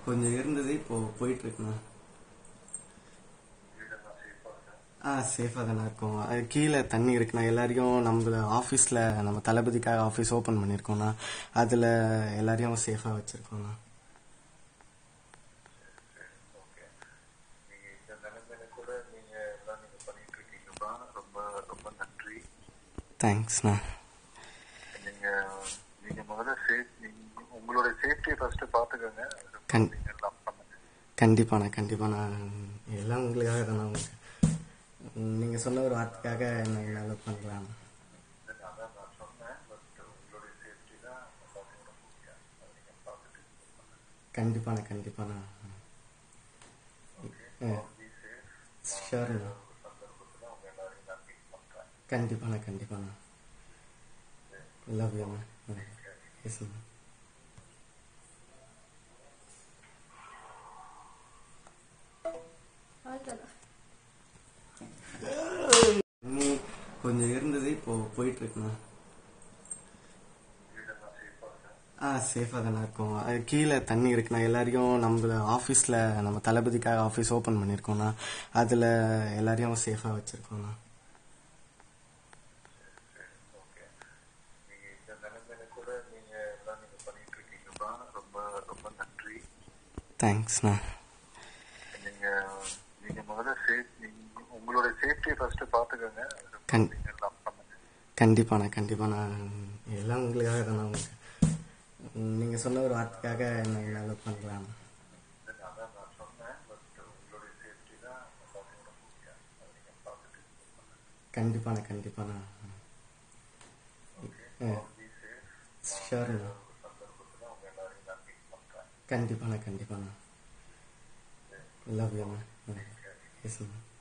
கொஞ்சம் இருந்தது இப்போ போயிட்டு இருக்குண்ணா ஆ சேஃபாக தானே இருக்கும் அது கீழே தண்ணி இருக்குண்ணா எல்லாரையும் நம்ம ஆஃபீஸில் நம்ம தளபதிக்காக ஆஃபீஸ் ஓப்பன் பண்ணியிருக்கோண்ணா அதில் எல்லாரையும் சேஃபாக வச்சுருக்கோண்ணா ஓகே நீங்க இந்த நிலைமையில கூட நீங்க எல்லாம் நீங்க பண்ணிட்டு இருக்கீங்கப்பா ரொம்ப ரொம்ப நன்றி தேங்க்ஸ்ண்ணா நீங்க நீங்க முதல்ல சேஃப் நீங்க உங்களோட சேஃப்டியை ஃபர்ஸ்ட் பாத்துக்கோங்க அதுக்கப்புறம் கண்- நீங்க எல்லாம் பண்ணுங்க கண்டிப்பாண்ணா கண்டிப்பாண்ணா எல்லாம் உங்களுக்காக தானே உங்களுக்கு நீங்கள் சொன்ன ஒரு வார்த்தைக்காக என்ன என்னால் பண்ணலாம் அதான் நான் சொன்னேன் பட் உங்களுடைய சேஃப்டி தான் எல்லாத்தையும் முக்கியம் அதை நீங்க பார்த்துட்டு கண்டிப்பாண்ணா கண்டிப்பாண்ணா பி சேஃப் ஷோர்ண்ணா சந்தர்ப்பத்தில் அவங்க எல்லாரையும் நான் மீட் பண்றேன் கண்டிப்பாண்ணா கண்டிப்பாண்ணா லவ் யூண்ணா எஸ்ண்ணா நீ கொஞ்சம் இருந்தது இப்போ போயிட்டு இருக்குண்ணா வீடெல்லாம் சேஃபா இருக்கேன் ஆ சேஃபாக தானே இருக்கும் அது கீழே தண்ணி இருக்குண்ணா எல்லாரையும் நம்ம ஆஃபீஸில் நம்ம தளபதிக்காக ஆஃபீஸ் ஓப்பன் பண்ணியிருக்கோண்ணா அதில் எல்லாரையும் சேஃபாக வச்சுருக்கோண்ணா ஓகே நீங்க இந்த நிலைமையில கூட நீங்க எல்லாம் நீங்க பண்ணிட்டு இருக்கீங்கப்பா ரொம்ப ரொம்ப நன்றி தேங்க்ஸ்ண்ணா நீங்க நீங்க முதல்ல சேஃப் நீங்க உங்களோட சேஃப்டியை ஃபர்ஸ்ட் பாத்துக்கோங்க அதுக்கப்புறம் கண்- நீங்க எல்லாம் பண்ணுங்க கண்டிப்பாண்ணா கண்டிப்பாண்ணா எல்லாம் உங்களுக்காக தானே உங்களுக்கு நீங்கள் சொன்ன ஒரு வார்த்தைக்காக என்ன என்னால் பண்ணலாம் அதான் நான் சொன்னேன் பட் உங்களுடைய சேஃப்டி தான் எல்லாத்தையும் முக்கியம் அதை நீங்க பார்த்துட்டு கண்டிப்பாண்ணா கண்டிப்பாண்ணா பி சேஃப் ஷோர்ண்ணா சந்தர்ப்பத்தில் அவங்க எல்லாரையும் நான் மீட் பண்றேன் கண்டிப்பாண்ணா கண்டிப்பாண்ணா லவ் யூண்ணா எஸ்ண்ணா